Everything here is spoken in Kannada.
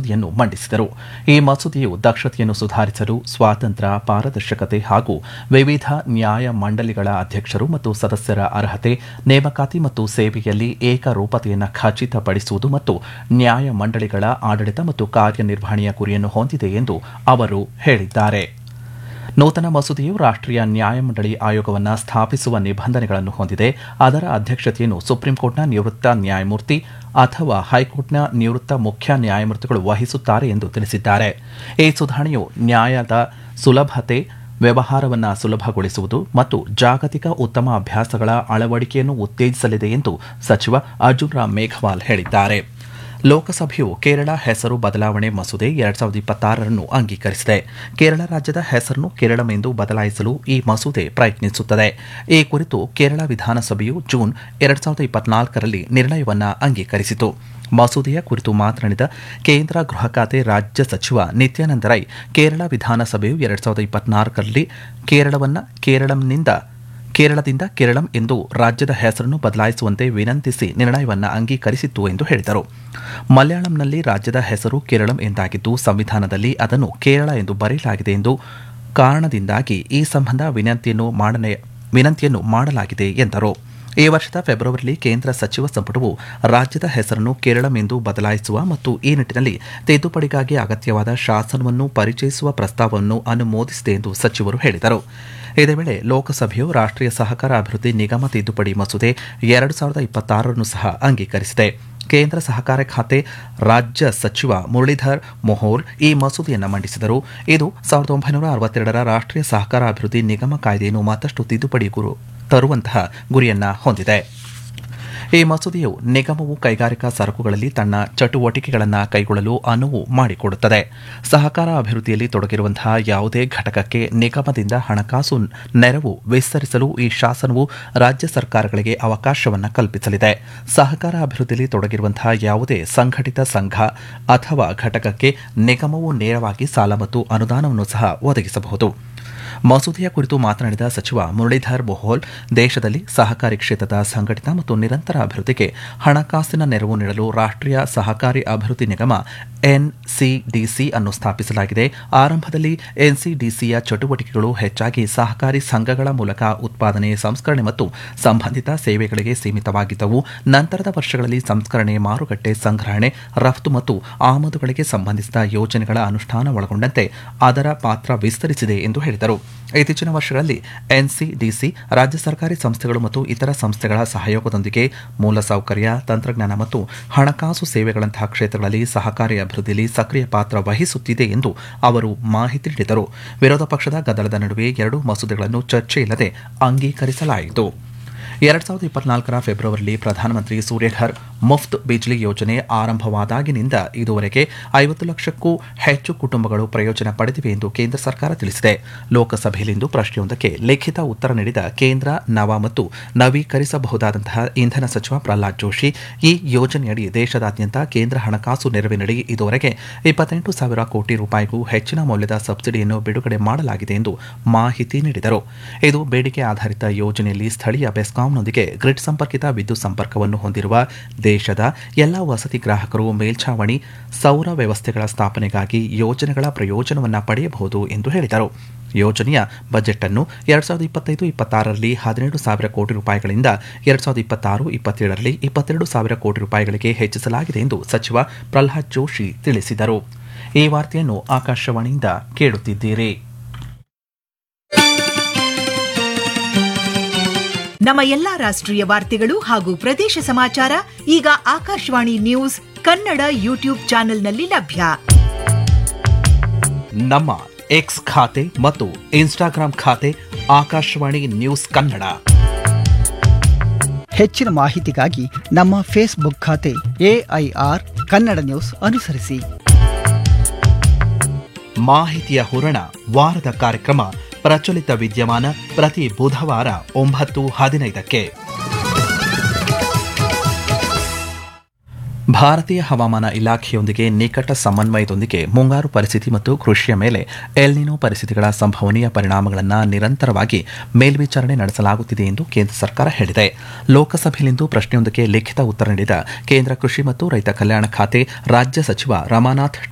ಮಸೂದೆಯನ್ನು ಮಂಡಿಸಿದರು ಈ ಮಸೂದೆಯು ದಕ್ಷತೆಯನ್ನು ಸುಧಾರಿಸಲು ಸ್ವಾತಂತ್ರ್ಯ ಪಾರದರ್ಶಕತೆ ಹಾಗೂ ವಿವಿಧ ನ್ಯಾಯ ಮಂಡಳಿಗಳ ಅಧ್ಯಕ್ಷರು ಮತ್ತು ಸದಸ್ಯರ ಅರ್ಹತೆ ನೇಮಕಾತಿ ಮತ್ತು ಸೇವೆಯಲ್ಲಿ ಏಕರೂಪತೆಯನ್ನು ಖಚಿತಪಡಿಸುವುದು ಮತ್ತು ನ್ಯಾಯ ಮಂಡಳಿಗಳ ಆಡಳಿತ ಮತ್ತು ಕಾರ್ಯನಿರ್ವಹಣೆಯ ಗುರಿಯನ್ನು ಹೊಂದಿದೆ ಎಂದು ಅವರು ಹೇಳಿದ್ದಾರೆ ನೂತನ ಮಸೂದೆಯು ರಾಷ್ಟ್ರೀಯ ನ್ಯಾಯಮಂಡಳಿ ಆಯೋಗವನ್ನು ಸ್ಥಾಪಿಸುವ ನಿಬಂಧನೆಗಳನ್ನು ಹೊಂದಿದೆ ಅದರ ಅಧ್ಯಕ್ಷತೆಯನ್ನು ಸುಪ್ರೀಂಕೋರ್ಟ್ನ ನಿವೃತ್ತ ನ್ಯಾಯಮೂರ್ತಿ ಅಥವಾ ಹೈಕೋರ್ಟ್ನ ನಿವೃತ್ತ ಮುಖ್ಯ ನ್ಯಾಯಮೂರ್ತಿಗಳು ವಹಿಸುತ್ತಾರೆ ಎಂದು ತಿಳಿಸಿದ್ದಾರೆ ಈ ಸುಧಾರಣೆಯು ನ್ಯಾಯದ ಸುಲಭತೆ ವ್ಯವಹಾರವನ್ನು ಸುಲಭಗೊಳಿಸುವುದು ಮತ್ತು ಜಾಗತಿಕ ಉತ್ತಮ ಅಭ್ಯಾಸಗಳ ಅಳವಡಿಕೆಯನ್ನು ಉತ್ತೇಜಿಸಲಿದೆ ಎಂದು ಸಚಿವ ಅರ್ಜುನ್ ರಾಮ್ ಮೇಘವಾಲ್ ಹೇಳಿದ್ದಾರೆ ಲೋಕಸಭೆಯು ಕೇರಳ ಹೆಸರು ಬದಲಾವಣೆ ಮಸೂದೆ ಎರಡ್ ಸಾವಿರದ ಇಪ್ಪತ್ತಾರರನ್ನು ಅಂಗೀಕರಿಸಿದೆ ಕೇರಳ ರಾಜ್ಯದ ಹೆಸರನ್ನು ಕೇರಳಂ ಎಂದು ಬದಲಾಯಿಸಲು ಈ ಮಸೂದೆ ಪ್ರಯತ್ನಿಸುತ್ತದೆ ಈ ಕುರಿತು ಕೇರಳ ವಿಧಾನಸಭೆಯು ಜೂನ್ ಎರಡ್ ಸಾವಿರದ ಇಪ್ಪತ್ನಾಲ್ಕರಲ್ಲಿ ನಿರ್ಣಯವನ್ನು ಅಂಗೀಕರಿಸಿತು ಮಸೂದೆಯ ಕುರಿತು ಮಾತನಾಡಿದ ಕೇಂದ್ರ ಗೃಹ ಖಾತೆ ರಾಜ್ಯ ಸಚಿವ ನಿತ್ಯಾನಂದ ರೈ ಕೇರಳ ವಿಧಾನಸಭೆಯು ಎರಡ್ ಸಾವಿರದ ಇಪ್ಪತ್ನಾಲ್ಕರಲ್ಲಿ ಕೇರಳವನ್ನು ಕೇರಳಂನಿಂದ ಕೇರಳದಿಂದ ಕೇರಳಂ ಎಂದು ರಾಜ್ಯದ ಹೆಸರನ್ನು ಬದಲಾಯಿಸುವಂತೆ ವಿನಂತಿಸಿ ನಿರ್ಣಯವನ್ನು ಅಂಗೀಕರಿಸಿತ್ತು ಎಂದು ಹೇಳಿದರು ಮಲಯಾಳಂನಲ್ಲಿ ರಾಜ್ಯದ ಹೆಸರು ಕೇರಳಂ ಎಂದಾಗಿದ್ದು ಸಂವಿಧಾನದಲ್ಲಿ ಅದನ್ನು ಕೇರಳ ಎಂದು ಬರೆಯಲಾಗಿದೆ ಎಂದು ಕಾರಣದಿಂದಾಗಿ ಈ ಸಂಬಂಧ ವಿನಂತಿಯನ್ನು ಮಾಡನೆ ವಿನಂತಿಯನ್ನು ಮಾಡಲಾಗಿದೆ ಎಂದರು ಈ ವರ್ಷದ ಫೆಬ್ರವರಿಯಲ್ಲಿ ಕೇಂದ್ರ ಸಚಿವ ಸಂಪುಟವು ರಾಜ್ಯದ ಹೆಸರನ್ನು ಕೇರಳಂ ಎಂದು ಬದಲಾಯಿಸುವ ಮತ್ತು ಈ ನಿಟ್ಟಿನಲ್ಲಿ ತಿದ್ದುಪಡಿಗಾಗಿ ಅಗತ್ಯವಾದ ಶಾಸನವನ್ನು ಪರಿಚಯಿಸುವ ಪ್ರಸ್ತಾವವನ್ನು ಅನುಮೋದಿಸಿದೆ ಎಂದು ಸಚಿವರು ಹೇಳಿದರು ಇದೇ ವೇಳೆ ಲೋಕಸಭೆಯು ರಾಷ್ಟ್ರೀಯ ಸಹಕಾರ ಅಭಿವೃದ್ಧಿ ನಿಗಮ ತಿದ್ದುಪಡಿ ಮಸೂದೆ ಎರಡು ಸಾವಿರದ ಇಪ್ಪತ್ತಾರನ್ನು ಸಹ ಅಂಗೀಕರಿಸಿದೆ ಕೇಂದ್ರ ಸಹಕಾರ ಖಾತೆ ರಾಜ್ಯ ಸಚಿವ ಮುರಳೀಧರ್ ಮೊಹೋಲ್ ಈ ಮಸೂದೆಯನ್ನು ಮಂಡಿಸಿದರು ಇದು ಸಾವಿರದ ಒಂಬೈನೂರ ಅರವತ್ತೆರಡರ ರಾಷ್ಟ್ರೀಯ ಸಹಕಾರ ಅಭಿವೃದ್ಧಿ ನಿಗಮ ಕಾಯ್ದೆಯನ್ನು ಮತ್ತಷ್ಟು ತಿದ್ದುಪಡಿ ಗುರು ತರುವಂತಹ ಗುರಿಯನ್ನ ಹೊಂದಿದೆ ಈ ಮಸೂದೆಯು ನಿಗಮವು ಕೈಗಾರಿಕಾ ಸರಕುಗಳಲ್ಲಿ ತನ್ನ ಚಟುವಟಿಕೆಗಳನ್ನು ಕೈಗೊಳ್ಳಲು ಅನುವು ಮಾಡಿಕೊಡುತ್ತದೆ ಸಹಕಾರ ಅಭಿವೃದ್ಧಿಯಲ್ಲಿ ತೊಡಗಿರುವಂತಹ ಯಾವುದೇ ಘಟಕಕ್ಕೆ ನಿಗಮದಿಂದ ಹಣಕಾಸು ನೆರವು ವಿಸ್ತರಿಸಲು ಈ ಶಾಸನವು ರಾಜ್ಯ ಸರ್ಕಾರಗಳಿಗೆ ಅವಕಾಶವನ್ನು ಕಲ್ಪಿಸಲಿದೆ ಸಹಕಾರ ಅಭಿವೃದ್ಧಿಯಲ್ಲಿ ತೊಡಗಿರುವಂತಹ ಯಾವುದೇ ಸಂಘಟಿತ ಸಂಘ ಅಥವಾ ಘಟಕಕ್ಕೆ ನಿಗಮವು ನೇರವಾಗಿ ಸಾಲ ಮತ್ತು ಅನುದಾನವನ್ನು ಸಹ ಒದಗಿಸಬಹುದು ಮಸೂದೆಯ ಕುರಿತು ಮಾತನಾಡಿದ ಸಚಿವ ಮುರಳೀಧರ್ ಮೊಹೋಲ್ ದೇಶದಲ್ಲಿ ಸಹಕಾರಿ ಕ್ಷೇತ್ರದ ಸಂಘಟಿತ ಮತ್ತು ನಿರಂತರ ಅಭಿವೃದ್ಧಿಗೆ ಹಣಕಾಸಿನ ನೆರವು ನೀಡಲು ರಾಷ್ಟ್ರೀಯ ಸಹಕಾರಿ ಅಭಿವೃದ್ಧಿ ನಿಗಮ ಎನ್ಸಿಡಿಸಿ ಅನ್ನು ಸ್ಥಾಪಿಸಲಾಗಿದೆ ಆರಂಭದಲ್ಲಿ ಎನ್ಸಿಡಿಸಿಯ ಚಟುವಟಿಕೆಗಳು ಹೆಚ್ಚಾಗಿ ಸಹಕಾರಿ ಸಂಘಗಳ ಮೂಲಕ ಉತ್ಪಾದನೆ ಸಂಸ್ಕರಣೆ ಮತ್ತು ಸಂಬಂಧಿತ ಸೇವೆಗಳಿಗೆ ಸೀಮಿತವಾಗಿದ್ದವು ನಂತರದ ವರ್ಷಗಳಲ್ಲಿ ಸಂಸ್ಕರಣೆ ಮಾರುಕಟ್ಟೆ ಸಂಗ್ರಹಣೆ ರಫ್ತು ಮತ್ತು ಆಮದುಗಳಿಗೆ ಸಂಬಂಧಿಸಿದ ಯೋಜನೆಗಳ ಅನುಷ್ಠಾನ ಒಳಗೊಂಡಂತೆ ಅದರ ಪಾತ್ರ ವಿಸ್ತರಿಸಿದೆ ಎಂದು ಹೇಳಿದರು ಇತ್ತೀಚಿನ ವರ್ಷಗಳಲ್ಲಿ ಎನ್ಸಿಡಿಸಿ ರಾಜ್ಯ ಸರ್ಕಾರಿ ಸಂಸ್ಥೆಗಳು ಮತ್ತು ಇತರ ಸಂಸ್ಥೆಗಳ ಸಹಯೋಗದೊಂದಿಗೆ ಮೂಲಸೌಕರ್ಯ ತಂತ್ರಜ್ಞಾನ ಮತ್ತು ಹಣಕಾಸು ಸೇವೆಗಳಂತಹ ಕ್ಷೇತ್ರಗಳಲ್ಲಿ ಸಹಕಾರಿ ಅಭಿವೃದ್ಧಿಯಲ್ಲಿ ಸಕ್ರಿಯ ಪಾತ್ರ ವಹಿಸುತ್ತಿದೆ ಎಂದು ಅವರು ಮಾಹಿತಿ ನೀಡಿದರು ವಿರೋಧ ಪಕ್ಷದ ಗದ್ದಲದ ನಡುವೆ ಎರಡು ಮಸೂದೆಗಳನ್ನು ಚರ್ಚೆಯಿಲ್ಲದೆ ಅಂಗೀಕರಿಸಲಾಯಿತು ಎರಡ್ ಸಾವಿರದ ಇಪ್ಪತ್ನಾಲ್ಕರ ಫೆಬ್ರವರಿಯಲ್ಲಿ ಪ್ರಧಾನಮಂತ್ರಿ ಸೂರ್ಯಘರ್ ಮುಫ್ತ್ ಬಿಜ್ಲಿ ಯೋಜನೆ ಆರಂಭವಾದಾಗಿನಿಂದ ಇದುವರೆಗೆ ಐವತ್ತು ಲಕ್ಷಕ್ಕೂ ಹೆಚ್ಚು ಕುಟುಂಬಗಳು ಪ್ರಯೋಜನ ಪಡೆದಿವೆ ಎಂದು ಕೇಂದ್ರ ಸರ್ಕಾರ ತಿಳಿಸಿದೆ ಲೋಕಸಭೆಯಲ್ಲಿಂದು ಪ್ರಶ್ನೆಯೊಂದಕ್ಕೆ ಲಿಖಿತ ಉತ್ತರ ನೀಡಿದ ಕೇಂದ್ರ ನವ ಮತ್ತು ನವೀಕರಿಸಬಹುದಾದಂತಹ ಇಂಧನ ಸಚಿವ ಪ್ರಹ್ಲಾದ್ ಜೋಶಿ ಈ ಯೋಜನೆಯಡಿ ದೇಶದಾದ್ಯಂತ ಕೇಂದ್ರ ಹಣಕಾಸು ನೆರವಿನಡಿ ಇದುವರೆಗೆ ಇಪ್ಪತ್ತೆಂಟು ಸಾವಿರ ಕೋಟಿ ರೂಪಾಯಿಗೂ ಹೆಚ್ಚಿನ ಮೌಲ್ಯದ ಸಬ್ಸಿಡಿಯನ್ನು ಬಿಡುಗಡೆ ಮಾಡಲಾಗಿದೆ ಎಂದು ಮಾಹಿತಿ ನೀಡಿದರು ಇದು ಬೇಡಿಕೆ ಆಧಾರಿತ ಯೋಜನೆಯಲ್ಲಿ ಸ್ಥಳೀಯ ಬೆಸ್ಕಾಂನೊಂದಿಗೆ ಗ್ರಿಡ್ ಸಂಪರ್ಕಿತ ವಿದ್ಯುತ್ ಸಂಪರ್ಕವನ್ನು ಹೊಂದಿರುವ ದೇಶದ ಎಲ್ಲ ವಸತಿ ಗ್ರಾಹಕರು ಮೇಲ್ಛಾವಣಿ ಸೌರ ವ್ಯವಸ್ಥೆಗಳ ಸ್ಥಾಪನೆಗಾಗಿ ಯೋಜನೆಗಳ ಪ್ರಯೋಜನವನ್ನು ಪಡೆಯಬಹುದು ಎಂದು ಹೇಳಿದರು ಯೋಜನೆಯ ಬಜೆಟ್ ಅನ್ನು ಎರಡ್ ಸಾವಿರದ ಇಪ್ಪತ್ತೈದು ಇಪ್ಪತ್ತಾರರಲ್ಲಿ ಹದಿನೇಳು ಸಾವಿರ ಕೋಟಿ ರೂಪಾಯಿಗಳಿಂದ ಎರಡ್ ಸಾವಿರದ ಇಪ್ಪತ್ತಾರು ಇಪ್ಪತ್ತೇಳರಲ್ಲಿ ಇಪ್ಪತ್ತೆರಡು ಸಾವಿರ ಕೋಟಿ ರೂಪಾಯಿಗಳಿಗೆ ಹೆಚ್ಚಿಸಲಾಗಿದೆ ಎಂದು ಸಚಿವ ಪ್ರಹ್ಲಾದ್ ಜೋಶಿ ತಿಳಿಸಿದರು ಈ ವಾರ್ತೆಯನ್ನು ಆಕಾಶವಾಣಿಯಿಂದ ಕೇಳುತ್ತಿದ್ದೀರಿ ನಮ್ಮ ಎಲ್ಲಾ ರಾಷ್ಟ್ರೀಯ ವಾರ್ತೆಗಳು ಹಾಗೂ ಪ್ರದೇಶ ಸಮಾಚಾರ ಈಗ ಆಕಾಶವಾಣಿ ನ್ಯೂಸ್ ಕನ್ನಡ ಯೂಟ್ಯೂಬ್ ಚಾನೆಲ್ನಲ್ಲಿ ಲಭ್ಯ ನಮ್ಮ ಎಕ್ಸ್ ಖಾತೆ ಮತ್ತು ಇನ್ಸ್ಟಾಗ್ರಾಂ ಖಾತೆ ಆಕಾಶವಾಣಿ ನ್ಯೂಸ್ ಕನ್ನಡ ಹೆಚ್ಚಿನ ಮಾಹಿತಿಗಾಗಿ ನಮ್ಮ ಫೇಸ್ಬುಕ್ ಖಾತೆ ಎಐಆರ್ ಕನ್ನಡ ನ್ಯೂಸ್ ಅನುಸರಿಸಿ ಮಾಹಿತಿಯ ಹೂರಣ ವಾರದ ಕಾರ್ಯಕ್ರಮ ಪ್ರಚಲಿತ ವಿದ್ಯಮಾನ ಪ್ರತಿ ಬುಧವಾರ ಒಂಬತ್ತು ಹದಿನೈದಕ್ಕೆ ಭಾರತೀಯ ಹವಾಮಾನ ಇಲಾಖೆಯೊಂದಿಗೆ ನಿಕಟ ಸಮನ್ವಯದೊಂದಿಗೆ ಮುಂಗಾರು ಪರಿಸ್ಥಿತಿ ಮತ್ತು ಕೃಷಿಯ ಮೇಲೆ ಎಲ್ನಿನೋ ಪರಿಸ್ಥಿತಿಗಳ ಸಂಭವನೀಯ ಪರಿಣಾಮಗಳನ್ನು ನಿರಂತರವಾಗಿ ಮೇಲ್ವಿಚಾರಣೆ ನಡೆಸಲಾಗುತ್ತಿದೆ ಎಂದು ಕೇಂದ್ರ ಸರ್ಕಾರ ಹೇಳಿದೆ ಲೋಕಸಭೆಯಲ್ಲಿಂದು ಪ್ರಶ್ನೆಯೊಂದಕ್ಕೆ ಲಿಖಿತ ಉತ್ತರ ನೀಡಿದ ಕೇಂದ್ರ ಕೃಷಿ ಮತ್ತು ರೈತ ಕಲ್ಯಾಣ ಖಾತೆ ರಾಜ್ಯ ಸಚಿವ ರಮಾನಾಥ್